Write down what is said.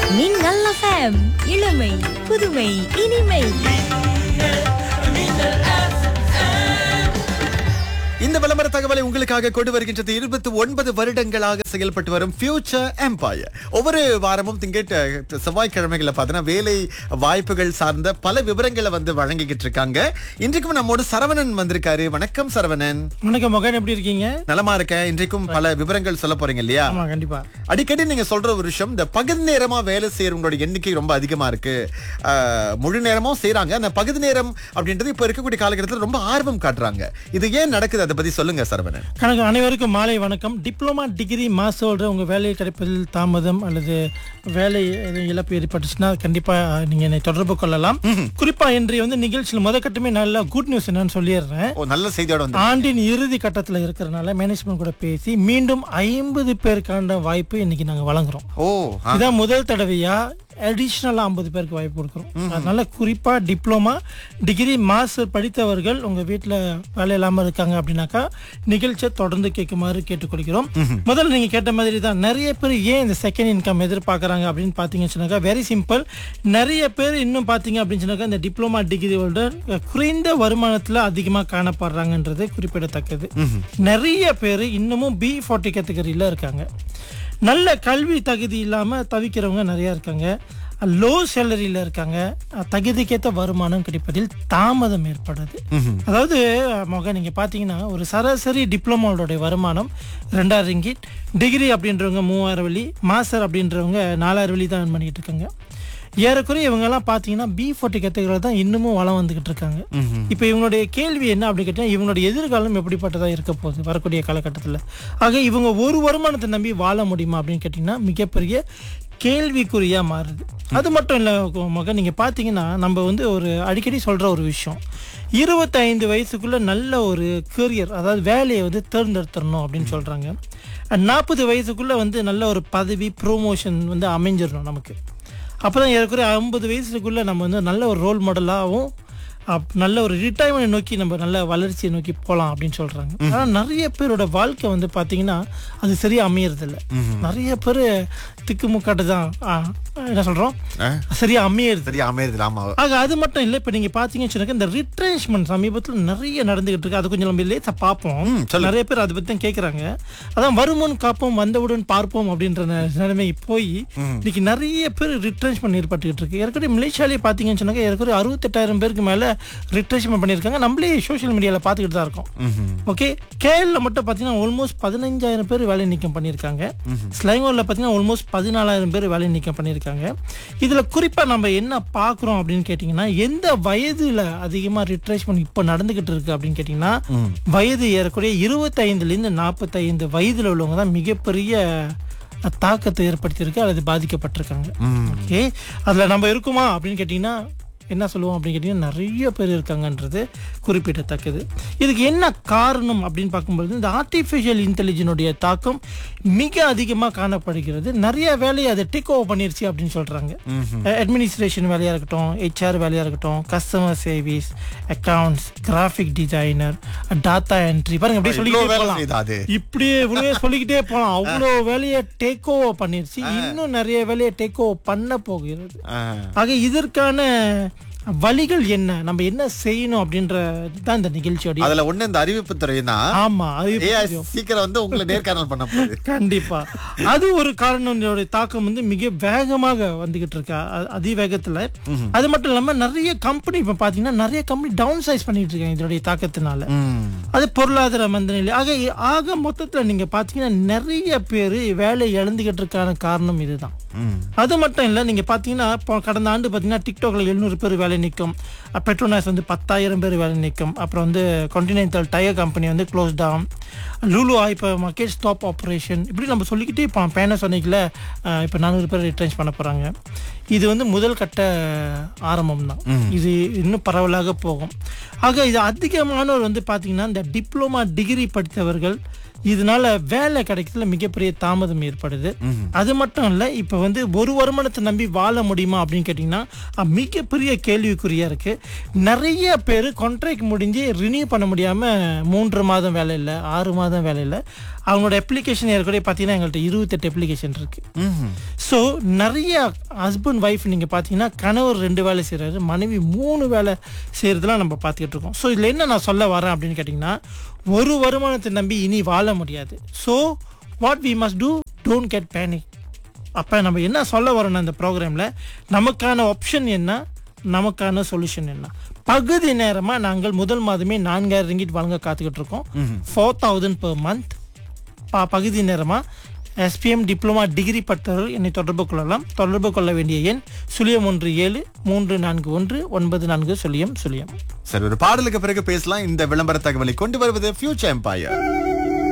மின்னல் எஃப்எம் இளமை புதுமை இனிமை இந்த விளம்பர தகவலை உங்களுக்காக கொண்டு வருகின்றது இருபத்தி ஒன்பது வருடங்களாக செயல்பட்டு வரும் ஃபியூச்சர் எம்பையர் ஒவ்வொரு வாரமும் திங்கட் செவ்வாய்க்கிழமைகளை பார்த்தீங்கன்னா வேலை வாய்ப்புகள் சார்ந்த பல விவரங்களை வந்து வழங்கிக்கிட்டு இருக்காங்க இன்றைக்கும் நம்மோடு சரவணன் வந்திருக்காரு வணக்கம் சரவணன் வணக்கம் மகன் எப்படி இருக்கீங்க நலமா இருக்கேன் இன்றைக்கும் பல விவரங்கள் சொல்ல போறீங்க இல்லையா ஆமா கண்டிப்பா அடிக்கடி நீங்க சொல்ற ஒரு விஷயம் இந்த பகுதி நேரமா வேலை செய்யறவங்களோட எண்ணிக்கை ரொம்ப அதிகமா இருக்கு ஆஹ், முழு நேரமும் செய்றாங்க அந்த பகுதி நேரம் அப்படின்றது இப்ப இருக்கக்கூடிய காலகட்டத்தில் ரொம்ப ஆர்வம் காட்டுறாங்க இது ஏன் நடக்குது அதை பத்தி சொல்லுங்க சரவணன் கணக்கு அனைவருக்கும் மாலை வணக்கம் டிப்ளமா டிகிரி மாஸ்டரோட உங்க வேலை கிடைப்பதில் தாமதம் அல்லது வேலை எதுவும் இழப்பு ஏற்பட்டுச்சுன்னா கண்டிப்பா நீங்க என்னை தொடர்பு கொள்ளலாம் குறிப்பா இன்றைய வந்து நிகழ்ச்சியில் முதற்கட்டமே நல்ல குட் நியூஸ் என்னன்னு சொல்லிடுறேன் ஓ நல்ல செய்தியோட வந்து ஆண்டின் இறுதி கட்டத்தில் இருக்கிறனால மேனேஜ்மெண்ட் கூட பேசி மீண்டும் ஐம்பது பேருக்கான வாய்ப்பு இன்னைக்கு நாங்க வழங்குறோம் ஓ ஆ, இதான் முதல் தடவையா அடிஷ்னலாக ஐம்பது பேருக்கு வாய்ப்பு கொடுக்குறோம் அதனால குறிப்பா டிப்ளமா டிகிரி மாஸ்டர் படித்தவர்கள் உங்க வீட்டில் வேலை இல்லாமல் இருக்காங்க அப்படின்னாக்கா நிகழ்ச்சியை தொடர்ந்து கேட்குமாறு கேட்டுக்கொள்கிறோம் முதல்ல நீங்க கேட்ட மாதிரி தான் நிறைய பேர் ஏன் இந்த செகண்ட் இன்கம் எதிர்பார்க்கறாங்க அப்படின்னு பார்த்தீங்கன்னு சொன்னாக்கா வெரி சிம்பிள் நிறைய பேர் இன்னும் பார்த்தீங்க அப்படின்னு சொன்னாக்கா இந்த டிப்ளமா டிகிரி ஹோல்டர் குறைந்த வருமானத்தில் அதிகமாக காணப்படுறாங்கன்றது குறிப்பிடத்தக்கது நிறைய பேர் இன்னமும் பி ஃபார்ட்டி கேட்டகரியில் இருக்காங்க நல்ல கல்வி தகுதி இல்லாமல் தவிக்கிறவங்க நிறைய இருக்காங்க லோ சேலரியில் இருக்காங்க தகுதிக்கேற்ற வருமானம் கிடைப்பதில் தாமதம் ஏற்படுது அதாவது மொக நீங்கள் பார்த்தீங்கன்னா ஒரு சராசரி டிப்ளமோடைய வருமானம் ரெண்டாயிரம் ரிங்கிட் டிகிரி அப்படின்றவங்க மூவாயிரம் வெள்ளி மாஸ்டர் அப்படின்றவங்க நாலாயிரம் வெள்ளி தான் earn பண்ணிட்டு இருக்காங்க ஏறக்குறைய இவங்கெல்லாம் பார்த்தீங்கன்னா பி ஃபார்ட்டி கேட்டகரியில் தான் இன்னமும் வளம் வந்துகிட்டு இருக்காங்க இப்போ இவங்களுடைய கேள்வி என்ன அப்படி கேட்டால் இவங்களுடைய எதிர்காலம் எப்படிப்பட்டதாக இருக்க போகுது வரக்கூடிய காலகட்டத்தில் ஆக இவங்க ஒரு வருமானத்தை நம்பி வாழ முடியுமா அப்படின்னு கேட்டிங்கன்னா மிகப்பெரிய கேள்விக்குறியா மாறுது அது மட்டும் இல்லை மகன் நீங்கள் பார்த்தீங்கன்னா நம்ம வந்து ஒரு அடிக்கடி சொல்கிற ஒரு விஷயம் இருபத்தைந்து வயசுக்குள்ள நல்ல ஒரு கரியர் அதாவது வேலையை வந்து தேர்ந்தெடுத்துடணும் அப்படின்னு சொல்கிறாங்க நாற்பது வயசுக்குள்ள வந்து நல்ல ஒரு பதவி ப்ரோமோஷன் வந்து அமைஞ்சிடணும் நமக்கு அப்போ தான் ஏறக்குறைய ஐம்பது வயசுக்குள்ளே நம்ம வந்து நல்ல ஒரு ரோல் மாடலாகவும் அப்- நல்ல ஒரு ரிட்டைர்மெண்ட் நோக்கி நம்ம நல்ல வளர்ச்சியை நோக்கி போகலாம் அப்படின்னு சொல்கிறாங்க ஆனால் நிறைய பேரோட வாழ்க்கை வந்து பார்த்தீங்கன்னா அது சரியாக அமையறதில்ல நிறைய பேர் திக்குமுக்காட்டு தான் ஆ, என்ன சொல்கிறோம் ஆ, சரியாக அமையறது சரியா அமையுது ஆமா ஆக அது மட்டும் இல்லை இப்போ நீங்கள் பார்த்தீங்கன்னு சொன்னாக்க இந்த ரிட்ரேஷ்மெண்ட் சமீபத்தில் நிறைய நடந்துகிட்டு இருக்கு அது கொஞ்சம் நம்ம லேசாக பார்ப்போம் ம், சொல்லுங்க. நிறைய பேர் அதை பற்றி தான் கேட்குறாங்க அதான் வருமுன் காப்போம் வந்தவுடன் பார்ப்போம் அப்படின்ற ந- நிலைமை போய் இன்னைக்கு நிறைய பேர் ரிட்ரேஷ்மெண்ட் ஏற்பட்டுக்கிட்டு இருக்கு ஏற்கனவே மலேசியாலே பார்த்தீங்கன்னு சொன்னாக்க ஏற்கனவே அறுபத்தெட்டாயிரம் பேருக்கு மேலே ரிட்ரேஷ்மெண்ட் பண்ணியிருக்காங்க நம்மளே சோஷியல் மீடியாவில் பார்த்துக்கிட்டு தான் இருக்கோம் ஓகே கேஎல்ல மட்டும் பார்த்தீங்கன்னா ஆல்மோஸ்ட் பதினஞ்சாயிரம் பேர் வேலை நீக்கம் பண்ணியிருக்காங்க ஸ்லைங்கோரில் பார்த்தீங்கன்னா ஆல்மோஸ்ட் பதினாலாயிரம் பேர் வேலை நீக்கம் பண்ணியிருக்காங்க இதில் குறிப்பாக நம்ம என்ன பார்க்குறோம் அப்படின்னு கேட்டிங்கன்னா எந்த வயதில் அதிகமாக ரிட்ரேஷ்மெண்ட் இப்போ நடந்துக்கிட்டு இருக்கு அப்படின்னு கேட்டிங்கன்னா வயது ஏறக்குறைய இருபத்தைந்துலேருந்து நாற்பத்தைந்து வயதில் உள்ளவங்க தான் மிகப்பெரிய தாக்கத்தை ஏற்படுத்தியிருக்கு அல்லது பாதிக்கப்பட்டிருக்காங்க ஓகே அதில் நம்ம இருக்குமா அப்படின்னு கேட்டிங்கன்னா என்ன சொல்லுவோம் அப்படின்னு கேட்டிங்கன்னா நிறைய பேர் இருக்காங்கன்றது குறிப்பிடத்தக்கது இதுக்கு என்ன காரணம் அப்படின்னு பார்க்கும்பொழுது இந்த ஆர்டிஃபிஷியல் இன்டெலிஜென்ஸுடைய தாக்கம் மிக அதிகமாக காணப்படுகிறது நிறைய வேலையை அதை டேக் ஓவர் பண்ணிருச்சு அப்படின்னு சொல்கிறாங்க அட்மினிஸ்ட்ரேஷன் வேலையாக இருக்கட்டும் ஹெச்ஆர் வேலையாக இருக்கட்டும் customer service accounts graphic designer data entry பாருங்க அப்படியே இவ்வளவு சொல்லிக்கிட்டே வேலை போகலாம் செய்யுதா அது இப்படியே இவ்வளவே சொல்லிக்கிட்டே போகலாம் அவ்வளோ வேலையை டேக் ஓவர் பண்ணிருச்சு இன்னும் நிறைய வேலையை டேக் ஓவர் பண்ண போகிறது ஆ, ஆக இதற்கான வழிகள் என்ன நம்ம என்ன செய்யணும் அப்படின்ற தான் இந்த நிகழ்ச்சியோட அதுல ஒண்ணு இந்த அறிவிப்பு துறைனா ஆமா அது AI சீக்கிரம் வந்து உங்களை நேர்காணல் பண்ண போகுது கண்டிப்பா அது ஒரு காரணம் தாக்கம் வந்து மிக வேகமாக வந்துகிட்டு இருக்கு அ- அதிவேகத்துல அது மட்டும் இல்லாம நிறைய கம்பெனி இப்ப பாத்தீங்கன்னா நிறைய கம்பெனி டவுன் சைஸ் பண்ணிட்டு இருக்காங்க இதோடைய தாக்கத்தினால ம். அது பொருளாதார மந்தநிலை ஆக ஆக மொத்தத்துல நீங்க பாத்தீங்கன்னா நிறைய பேர் வேலை இழந்துகிட்டு இருக்கான காரணம் இதுதான் ம். அது மட்டும் இல்லை நீங்கள் பார்த்தீங்கன்னா இப்போ கடந்த ஆண்டு பார்த்தீங்கன்னா டிக்டாக்ல எழுநூறு பேர் வேலை நிற்கும் பெட்ரோனாஸ் வந்து பத்தாயிரம் பேர் வேலை நிற்கும் அப்புறம் வந்து கான்டினென்டல் டயர் கம்பெனி வந்து க்ளோஸ் டவுன் லூலு இப்போ மார்க்கெட் ஸ்டாப் ஆப்ரேஷன் இப்படி நம்ம சொல்லிக்கிட்டே இப்போ பேனசோனிக்கில் இப்போ நானூறு பேர் ரிட்டர்ன்ஸ் பண்ண போகிறாங்க இது வந்து முதல் கட்ட ஆரம்பம் தான் இது இன்னும் பரவலாக போகும் ஆக இது அதிகமானவர் வந்து பார்த்தீங்கன்னா இந்த டிப்ளமா டிகிரி படித்தவர்கள் இதனால வேலை கிடைக்கிறதுல மிகப்பெரிய தாமதம் ஏற்படுது அது மட்டும் இல்லை இப்போ வந்து ஒரு வருமானத்தை நம்பி வாழ முடியுமா அப்படின்னு கேட்டிங்கன்னா அஹ், மிகப்பெரிய கேள்விக்குறியா இருக்கு நிறைய பேர் கான்ட்ராக்ட் முடிஞ்சு ரினியூ பண்ண முடியாம மூன்று மாதம் வேலை இல்லை ஆறு மாதம் வேலை இல்லை அவங்களோட அப்ளிகேஷன் ஏற்கனவே பார்த்தீங்கன்னா எங்கள்கிட்ட இருபத்தெட்டு அப்ளிகேஷன் இருக்கு ம்ஹும். ஸோ நிறைய ஹஸ்பண்ட் ஒய்ஃப் நீங்கள் பார்த்தீங்கன்னா கணவர் ரெண்டு வேலை செய்கிறாரு மனைவி மூணு வேலை செய்கிறதுலாம் நம்ம பார்த்துக்கிட்டு இருக்கோம் ஸோ இதில் என்ன நான் சொல்ல வரேன் அப்படின்னு கேட்டிங்கன்னா ஒரு வருமானத்தை நம்பி இனி வாழ முடியாது so what we must do don't get panic அப்போ நம்ம என்ன சொல்ல வரோம்னா இந்த ப்ரோக்ராமில் நமக்கான ஆப்ஷன் என்ன நமக்கான சொல்யூஷன் என்ன பகுதி நேரமாக நாங்கள் முதல் மாதமே நான்காயிரம் ரிங்கிட் வழங்க காத்துக்கிட்டு இருக்கோம் ஃபோர் தௌசண்ட் per மந்த் ப பகுதி நேரமாக எஸ்பிஎம் டிப்ளமா டிகிரி பட்டவர்கள் என்னை தொடர்பு கொள்ளலாம் தொடர்பு கொள்ள வேண்டிய எண் சுழியம் ஒன்று ஏழு மூன்று நான்கு ஒன்று ஒன்பது நான்கு சுழியம் சுழியம் சரி ஒரு பாடலுக்கு பிறகு பேசலாம் இந்த விளம்பர தகவலை கொண்டு வருவது ஃபியூச்சர் எம்பையர்